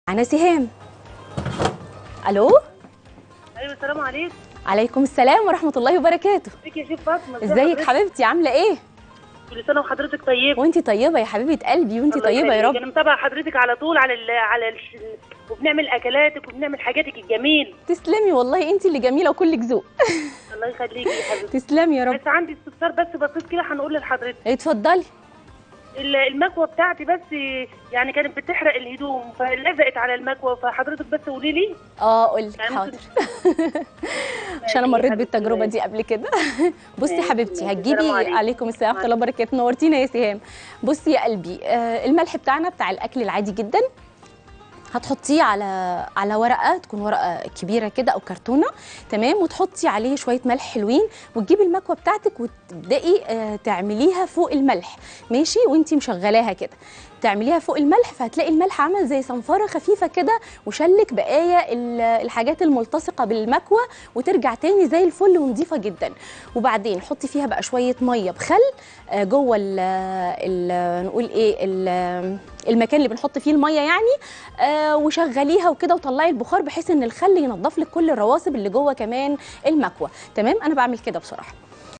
أنا سهام ألو ايوه السلام عليكم عليكم السلام ورحمة الله وبركاته ازيك يا شيف فاطمه ازيك حضرتك؟ حبيبتي عاملة ايه؟ كل سنه وحضرتك طيبه وانتي طيبة يا حبيبة قلبي وانتي الله طيبة يا يخليك. رب انا متابعه حضرتك على طول على ال على ال وبنعمل اكلاتك وبنعمل حاجاتك الجميل تسلمي والله انتي اللي جميلة وكلك ذوق الله يخليكي يا حبيبتي تسلمي يا رب بس عندي استفسار بس بسيط كده هنقول لحضرتك اتفضلي ال- المكوه بتاعتي بس يعني كانت بتحرق الهدوم فلزقت على المكوه فحضرتك بس قولي لي اه قولي يعني حاضر ممكن- عشان انا ماشي مريت يا حبيبتي، بالتجربة ماشي. دي قبل كده بصي ماشي، حبيبتي ماشي. هتجيبي السلام عليكم. عليكم السلام ورحمة الله وبركاته نورتينا يا سهام بصي يا قلبي آه الملح بتاعنا بتاع الاكل العادي جدا هتحطيه على على ورقه تكون ورقه كبيره كده او كرتونه تمام وتحطي عليه شويه ملح حلوين وتجيبي المكوه بتاعتك وتبداي آه، تعمليها فوق الملح ماشي وانتي مشغلاها كده تعمليها فوق الملح فهتلاقي الملح عمل زي صنفره خفيفه كده وشلك بقايا ال- الحاجات الملتصقه بالمكوه وترجع تاني زي الفل ونظيفه جدا وبعدين حطي فيها بقى شويه ميه بخل آه، جوه ال ال نقول ايه ال- المكان اللي بنحط فيه الميه يعني آه، وشغليها وكده وطلعي البخار بحيث ان الخل ينضف لك كل الرواسب اللي جوه كمان المكوه تمام انا بعمل كده بصراحه